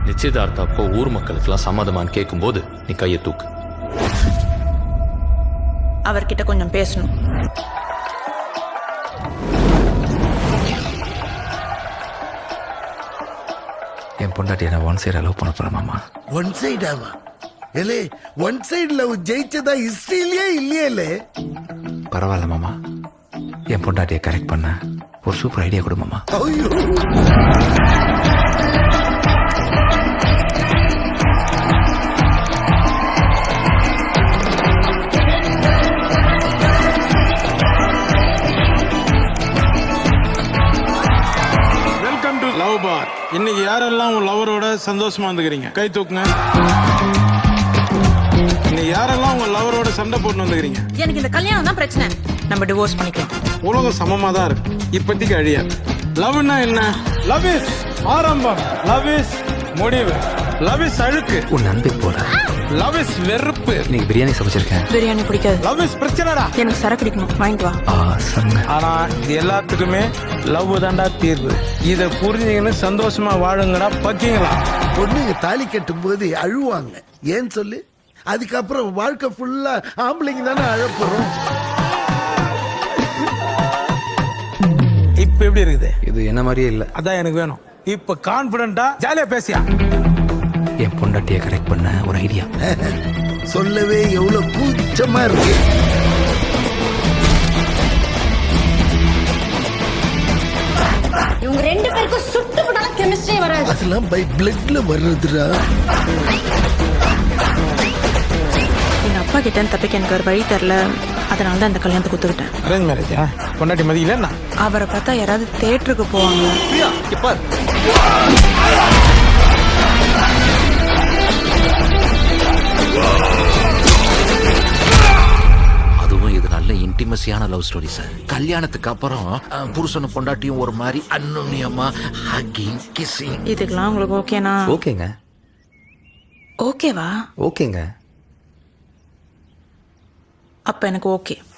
நிச்சயதார்த்த அப்போ ஊர் மக்களுக்கெல்லாம் சம்மதமான்னு கேட்கும்போது நீ கையை தூக்கு அவர்கிட்ட கொஞ்சம் பேசணும் என் பொண்டாட்டி என்ன ஒன் சைடு அலோவ் பண்ண போகிறேன் மாமா ஒன் சைடாவா ஏலே ஒன் சைடு லவ் ஜெயிச்சதா ஹிஸ்டரியிலே இல்லையே பரவாயில்ல மாமா என் பொண்டாட்டியை கரெக்ட் பண்ண ஒரு சூப்பர் ஐடியா கொடு மாமா ஐயோ வெல்கம் டு லவ் பார் இன்னைக்கு யாரெல்லாம் உங்க லவரோட சந்தோஷமா வந்துக்கிறீங்க கை தூக்குங்க இன்னைக்கு யாரெல்லாம் உங்க லவரோட சண்டை போட்டு வந்துக்கிறீங்க எனக்கு இந்த கல்யாணம் தான் பிரச்சனை நம்ம டிவோர்ஸ் பண்ணிக்கலாம் உலகம் சமமா தான் இருக்கு இப்போதைக்கு அழியாது லவ்னா என்ன லவ் இஸ் ஆரம்பம் லவ் இஸ் முடிவு லவ் இஸ் அழுக்கு உன் நம்பி போல லவ் இஸ் வெறுப்பு இன்னைக்கு பிரியாணி சமைச்சிருக்கேன் பிரியாணி பிடிக்காது லவ் இஸ் பிரச்சனைடா எனக்கு சரக்கு அடிக்கணும் வாங்கிட்டு வா ஆசங்க ஆனா இது எல்லாத்துக்குமே லவ் தாண்டா தீர்வு இத புரிஞ்சுங்கன்னு சந்தோஷமா வாழுங்கடா பக்கிங்களா பொண்ணுங்க தாலி கட்டும் போது அழுவாங்க ஏன் சொல்லு அதுக்கப்புறம் வாழ்க்கை ஃபுல்லா ஆம்பளைங்க தானே அழப்போறோம் இப்ப எப்படி இருக்குது இது என்ன மாதிரியே இல்லை அதான் எனக்கு வேணும் இப்ப கான்பிடண்டா ஜாலியா பேசியா என் பொண்டாட்டியை கரெக்ட் பண்ண ஒரு ஐடியா சொல்லவே எவ்வளவு கூச்சமா இருக்கு இவங்க ரெண்டு பேருக்கும் சுட்டு போட்டாலும் கெமிஸ்ட்ரி வராது அதெல்லாம் பை பிளட்ல வர்றதுடா எங்க அப்பா கிட்ட இருந்து தப்பிக்க எனக்கு ஒரு வழி தரல அதனால தான் இந்த கல்யாணத்தை குத்துக்கிட்டேன் அரேஞ்ச் மேரேஜா பொண்டாட்டி மதியில என்ன அவரை பார்த்தா யாராவது தேட்டருக்கு போவாங்க அதுவும் இது நல்ல இன்டிமசியான லவ் ஸ்டோரி சார் கல்யாணத்துக்கு அப்புறம் அஹ், புருஷனும் பொண்டாட்டியும் ஒரு மாதிரி அன்னுன்னியமா ஹக்கிங் கிஸ்ஸிங் இதுக்கெல்லாம் உங்களுக்கு ஓகேனா ஓகேங்க ஓகேவா ஓகேங்க அப்ப எனக்கு ஓகே